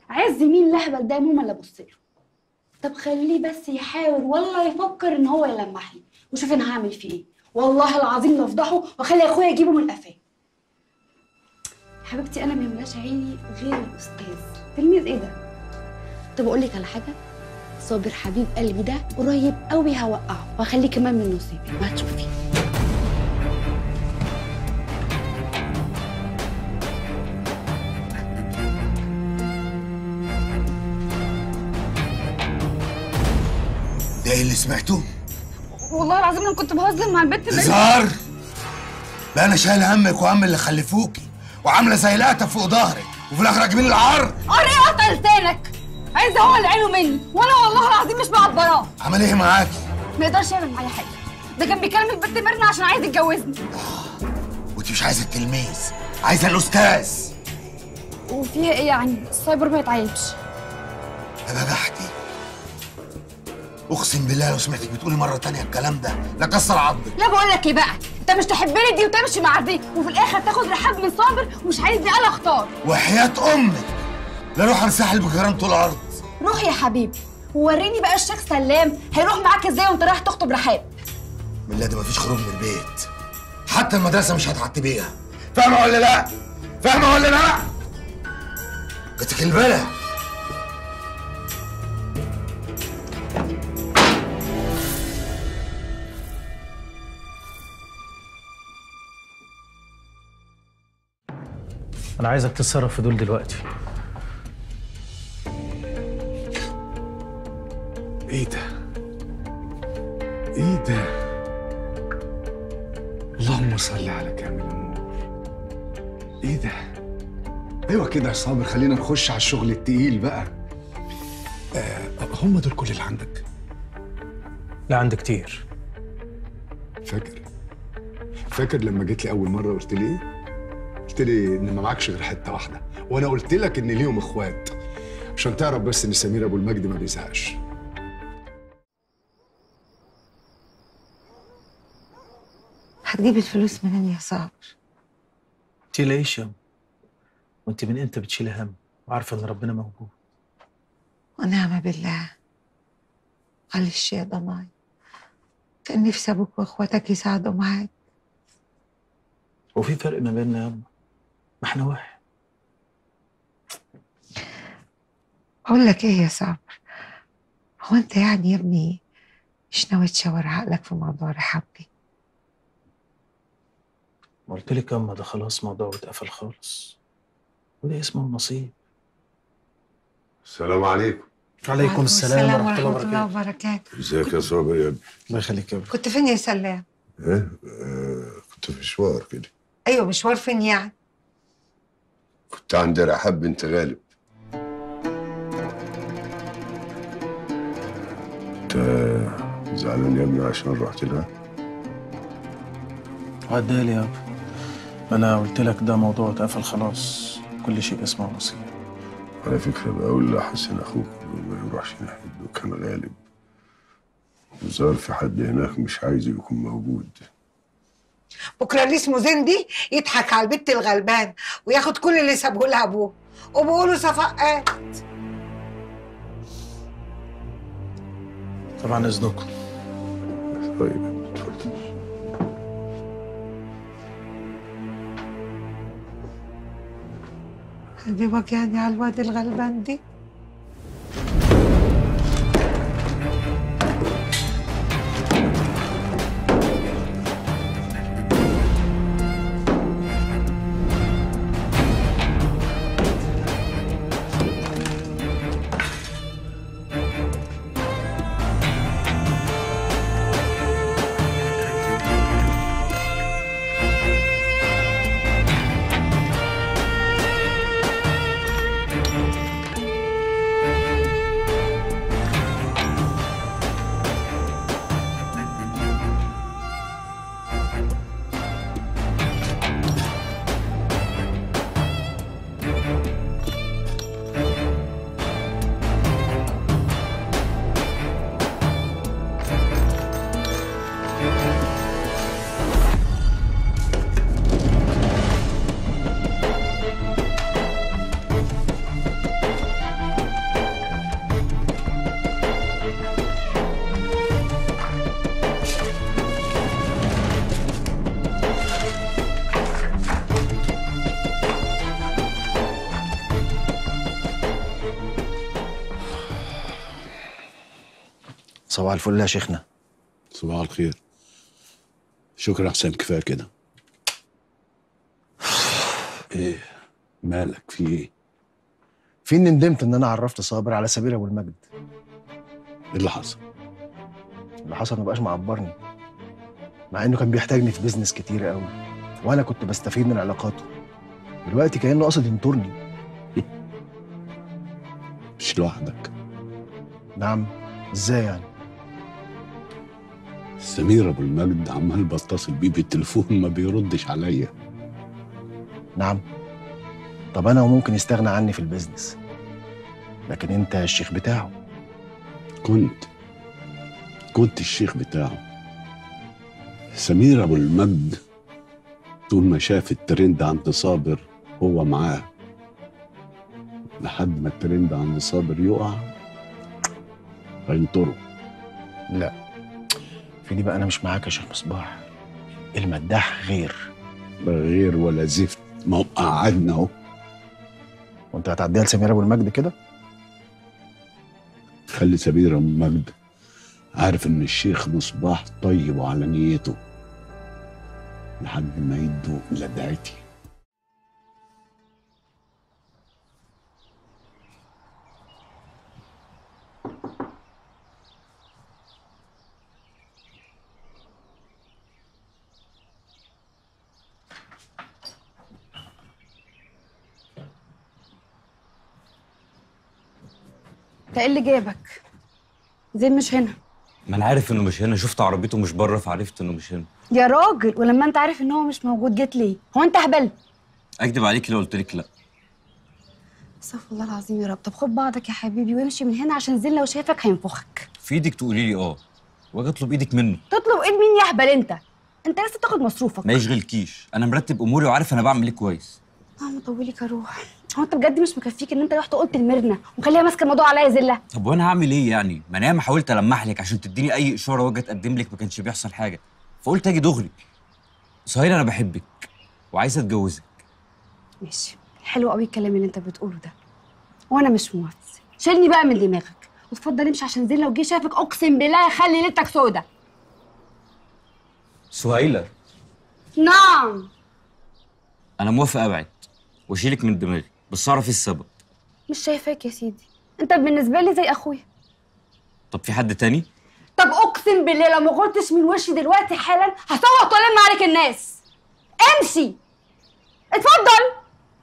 عز مين الاهبل ده ماما اللي ابص له طب خليه بس يحاول والله يفكر ان هو يلمح لي وشوف انا هعمل فيه ايه والله العظيم لافضحه واخلي اخويا يجيبه من قفاه حبيبتي انا ما يملاش عيني غير الاستاذ تلميذ ايه ده طب اقول لك على حاجه صابر حبيب قلبي ده قريب قوي هوقعه وهخليه كمان من نصيبي وهتشوفي ده إيه اللي سمعته؟ والله العظيم انا كنت بهزر مع البنت اللي هزار بقى انا شايل همك وهم اللي خلفوكي وعامله زي القتة فوق ظهرك وفي الاخر راكبين العار قري قطع لسانك عايز هو اللي عينه مني وانا والله العظيم مش معبراه عمل ايه معاكي؟ ما يقدرش يعمل معايا حاجه ده كان بيكلم البنت ميرنا عشان عايز يتجوزني وانت مش عايزه التلميذ عايزه الاستاذ وفيها ايه يعني السايبر ما يتعيبش يا بجحتي اقسم بالله لو سمعتك بتقولي مره تانية الكلام ده لكسر عظمك لا بقول لك ايه بقى انت مش تحبني دي وتمشي مع دي وفي الاخر تاخد رحاب من صابر ومش عايزني انا اختار وحياه امك لا روح انسحل بكرامة الارض روح يا حبيبي ووريني بقى الشيخ سلام هيروح معاك ازاي وانت رايح تخطب رحاب بالله ده مفيش خروج من البيت حتى المدرسه مش هتعتبيها فاهمه ولا لا فاهمه ولا لا جاتك البلا انا عايزك تتصرف في دول دلوقتي ايه ده؟ ايه ده؟ اللهم صل على كامل النور. ايه ده؟ ايوه كده يا صابر خلينا نخش على الشغل التقيل بقى. آه هم دول كل اللي عندك لا عندي كتير فاكر؟ فاكر لما جيت لي اول مره قلت لي ايه؟ قلت لي ان ما معكش غير حته واحده وانا قلت لك ان ليهم اخوات عشان تعرف بس ان سمير ابو المجد ما بيزهقش هتجيب الفلوس منين يا صابر تقلقيش يا وانت من امتى بتشيلي هم وعارفه ان ربنا موجود ونعم بالله معلش يا ضناي كان نفسي ابوك واخواتك يساعدوا معاك وفي فرق ما بيننا يا ما احنا واحد اقول لك ايه يا صابر هو انت يعني يا ابني مش ناوي تشاور عقلك في موضوع رحاب دي ما قلت لك ياما ده خلاص موضوع اتقفل خالص وده اسمه النصيب السلام عليكم عليكم السلام ورحمه الله الله وبركاته وبركاته ازيك يا صابر يا ابني الله يخليك يا ابني كنت فين يا سلام ايه آه كنت في مشوار كده ايوه مشوار فين يعني كنت عند رحاب بنت غالب انت زعلان يا ابني عشان رحت لها عدالي يابا ما انا قلت لك ده موضوع اتقفل خلاص كل شيء اسمه نصيب على فكرة بقول لحسن أخوك ما يروحش ناحية دكان غالب وظهر في حد هناك مش عايز يكون موجود بكره اللي اسمه زندي يضحك على البت الغلبان وياخد كل اللي سابه لها ابوه وبيقولوا صفقات طبعا اذنكم طيب اتفضل قلبي وجعني على الواد الغلبان دي صباح الفل يا شيخنا صباح الخير شكرا يا حسام كفايه كده ايه مالك في ايه في اني ندمت ان انا عرفت صابر على سبيل ابو المجد ايه اللي حصل اللي حصل ما بقاش معبرني مع انه كان بيحتاجني في بيزنس كتير قوي وانا كنت بستفيد من علاقاته دلوقتي كانه قصد ينطرني مش لوحدك نعم ازاي يعني سمير ابو المجد عمال بتصل بيه بالتليفون ما بيردش عليا نعم طب انا وممكن يستغنى عني في البيزنس لكن انت الشيخ بتاعه كنت كنت الشيخ بتاعه سمير ابو المجد طول ما شاف الترند عند صابر هو معاه لحد ما الترند عند صابر يقع هينطره لا في دي بقى انا مش معاك يا شيخ مصباح المداح غير لا غير ولا زفت ما هو قعدنا اهو وانت هتعديها لسمير ابو المجد كده خلي سمير ابو المجد عارف ان الشيخ مصباح طيب وعلى نيته لحد ما يدوا لدعتي انت ايه اللي جابك زين مش هنا ما انا عارف انه مش هنا شفت عربيته مش بره فعرفت انه مش هنا يا راجل ولما انت عارف ان هو مش موجود جيت ليه هو انت هبل اكدب عليك لو قلت لك لا استغفر الله العظيم يا رب طب خد بعضك يا حبيبي وامشي من هنا عشان زين لو شافك هينفخك في ايدك تقولي لي اه واجي اطلب ايدك منه تطلب ايد مين يا هبل انت انت لسه تاخد مصروفك ما يشغلكيش انا مرتب اموري وعارف انا بعمل ايه كويس اه مطولك اروح هو انت بجد مش مكفيك ان انت رحت قلت لميرنا وخليها ماسكه الموضوع عليا زله طب وانا هعمل ايه يعني ما انا ياما حاولت المح لك عشان تديني اي اشاره واجي اتقدم لك ما كانش بيحصل حاجه فقلت اجي دغري صهير انا بحبك وعايز اتجوزك ماشي حلو قوي الكلام اللي انت بتقوله ده وانا مش موافق شيلني بقى من دماغك وتفضل امشي عشان زين لو جه شافك اقسم بالله يخلي ليلتك سودا سهيله نعم انا موافق ابعد واشيلك من دماغي بس اعرف ايه السبب مش شايفاك يا سيدي انت بالنسبه لي زي اخويا طب في حد تاني طب اقسم بالله لو ما غلطتش من وشي دلوقتي حالا هصوت والم عليك الناس امشي اتفضل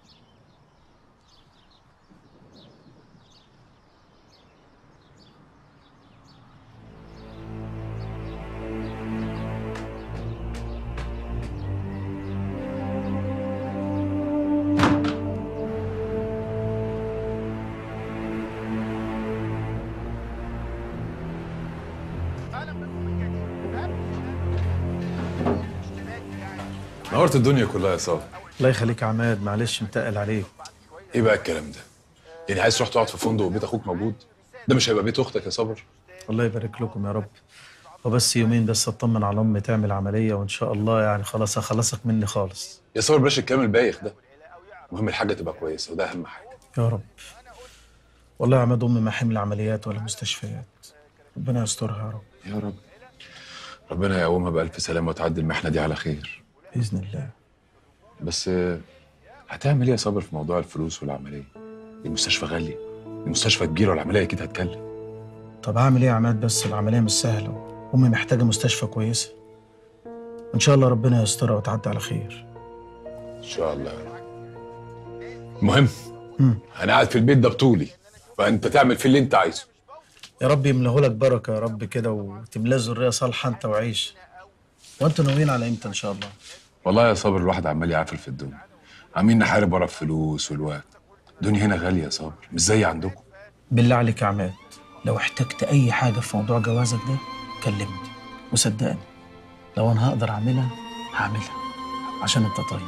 نورت الدنيا كلها يا صابر الله يخليك يا عماد معلش متقل عليك ايه بقى الكلام ده يعني عايز تروح تقعد في فندق وبيت اخوك موجود ده مش هيبقى بيت اختك يا صابر الله يبارك لكم يا رب وبس يومين بس اطمن على امي تعمل عمليه وان شاء الله يعني خلاص هخلصك مني خالص يا صابر بلاش الكلام البايخ ده المهم الحاجه تبقى كويسه وده اهم حاجه يا رب والله يا عماد امي ما حمل عمليات ولا مستشفيات ربنا يسترها يا رب يا رب ربنا يقومها بألف سلامة وتعدي المحنة دي على خير باذن الله بس آه، هتعمل ايه يا صابر في موضوع الفلوس والعملية؟ المستشفى غالية المستشفى كبيرة والعملية أكيد هتكلف طب هعمل ايه يا عماد بس العمليه مش سهله امي محتاجه مستشفى كويسه ان شاء الله ربنا يسترها وتعدي على خير إن شاء الله يا رب المهم مم. أنا قاعد في البيت ده بطولي فأنت تعمل فيه اللي أنت عايزه يا رب يملاه لك بركه يا رب كده وتملاه ذريه صالحه انت وعيش وانتوا ناويين على امتى ان شاء الله والله يا صابر الواحد عمال يعافر في الدنيا عمالين نحارب ورا الفلوس والوقت الدنيا هنا غالية يا صابر مش زي عندكم بالله عليك يا عماد لو احتجت اي حاجه في موضوع جوازك ده كلمني وصدقني لو انا هقدر اعملها هعملها عشان انت طيب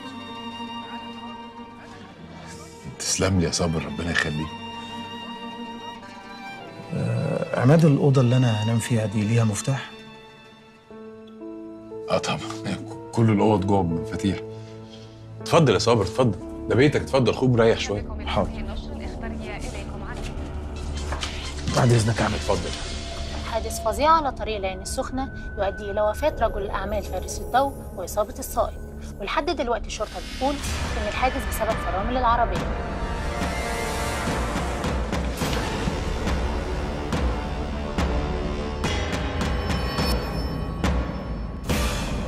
تسلم لي يا صابر ربنا يخليك آه، عماد الاوضه اللي انا هنام فيها دي ليها مفتاح اه طبعا كل الاوض جوه بمفاتيح اتفضل يا صابر اتفضل ده بيتك اتفضل خد ريح شويه حاضر بعد اذنك يا عماد اتفضل حادث فظيع على طريق العين السخنة يؤدي إلى وفاة رجل الأعمال فارس الضوء وإصابة السائق ولحد دلوقتي الشرطة بتقول إن الحادث بسبب فرامل العربية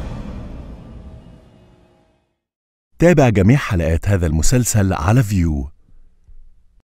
تابع جميع حلقات هذا المسلسل على فيو